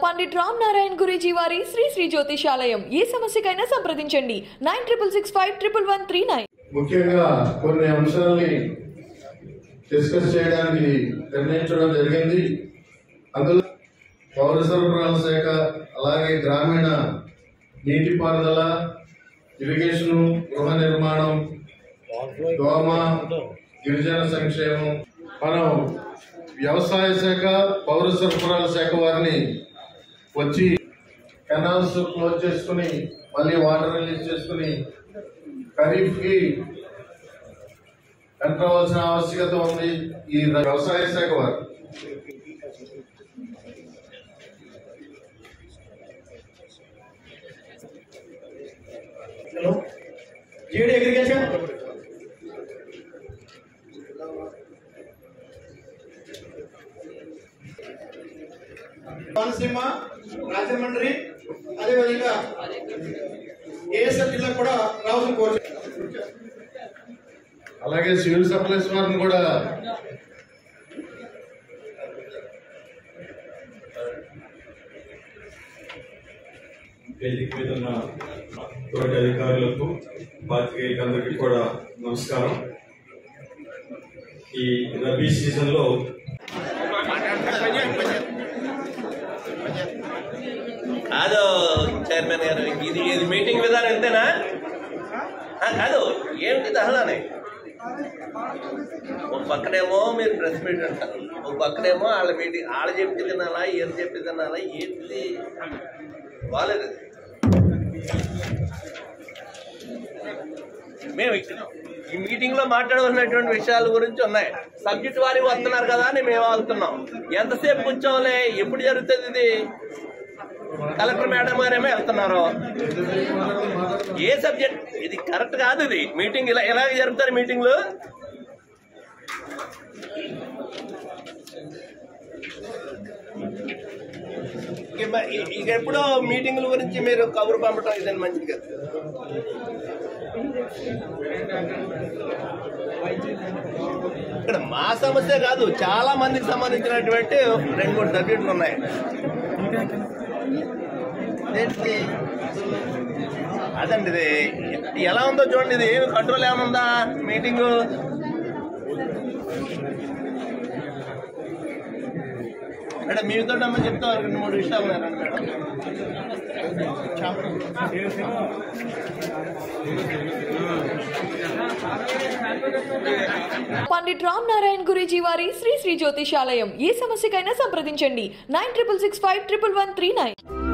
పండిట్ రామ్ నారాయణ్ గురూజీ వారి శ్రీ శ్రీ జ్యోతిషాలయం ఏ సమస్యకైనా సంప్రదించండి nine triple six five triple one three nine ముఖ్యంగా కొన్ని అంశాలని డిస్కస్ చేయడానికి నిర్ణయించడం జరిగింది అందులో పౌర సరఫరాల శాఖ అలాగే గ్రామీణ నీటిపారుదల ఇరిగేషన్ గృహ నిర్మాణం దోమ గిరిజన సంక్షేమం మనం వ్యవసాయ శాఖ పౌర సరఫరాల శాఖ వారిని వచ్చి కెనాల్స్ క్లోజ్ చేసుకుని మళ్ళీ వాటర్ రిలీజ్ చేసుకుని ఖరీఫ్ కి ఎంటర్ అవ్వాల్సిన ఆవశ్యకత ఉంది ఈ వ్యవసాయ శాఖ వారు హలో జీడి అగ్రికల్చర్ కోనసీమ రాజమండ్రి అదేవిధంగా ఏఎస్ఎల్ జిల్లా కూడా రావాలని కోరుతున్నాను అలాగే సివిల్ సప్లైస్ వారిని కూడా వేదిక మీద ఉన్న తోటి అధికారులకు పాత్రికేయులందరికీ కూడా నమస్కారం ఈ రబీ సీజన్ లో కాదు చైర్మన్ గారు ఇది ఇది మీటింగ్ విధానం అంతేనా ఆ, కాదు ఏమిటి దహలానే ఒక పక్కనేమో మీరు ప్రెస్ మీట్ అంటారు ఒక పక్కనేమో వాళ్ళ మీటింగ్ వాళ్ళ చెప్పి తినాలా ఏం చెప్పి తినాలా ఏంటిది బాగాలేదు ఇది. మేము ఇక్కడ ఈ మీటింగ్ లో మాట్లాడవలసినటువంటి విషయాల గురించి ఉన్నాయి సబ్జెక్ట్ వారి వస్తున్నారు కదా అని మేము వెళ్తున్నాం ఎంతసేపు కూర్చోవాలి ఎప్పుడు జరుగుతుంది ఇది కలెక్టర్ మేడం గారేమో వెళ్తున్నారు ఏ సబ్జెక్ట్ ఇది కరెక్ట్ కాదు ఇది మీటింగ్ ఇలా ఎలాగ జరుపుతారు మీటింగ్లు ఇక మ- ఇ- ఇక ఎప్పుడో మీటింగ్ల గురించి మీరు కబురు పంపటం ఇదని మంచిది కదా ఇక్కడ మా సమస్య కాదు చాలా మందికి సంబంధించినటువంటి రెండు మూడు సబ్జెక్టులు ఉన్నాయి ఏంటి? అదండి ఇది ఎలా ఉందో చూడండి ఇది కంట్రోల్ ఏమనుందా మీటింగ్ మేడం మీతో అమ్మ చెప్తా రెండు మూడు విషయాలు ఉన్నాయండి మేడం పండిట్ రామ్ నారాయణ్ గురూజీ వారి శ్రీ శ్రీ జ్యోతిషాలయం ఏ సమస్యకైనా సంప్రదించండి nine triple six five triple one three nine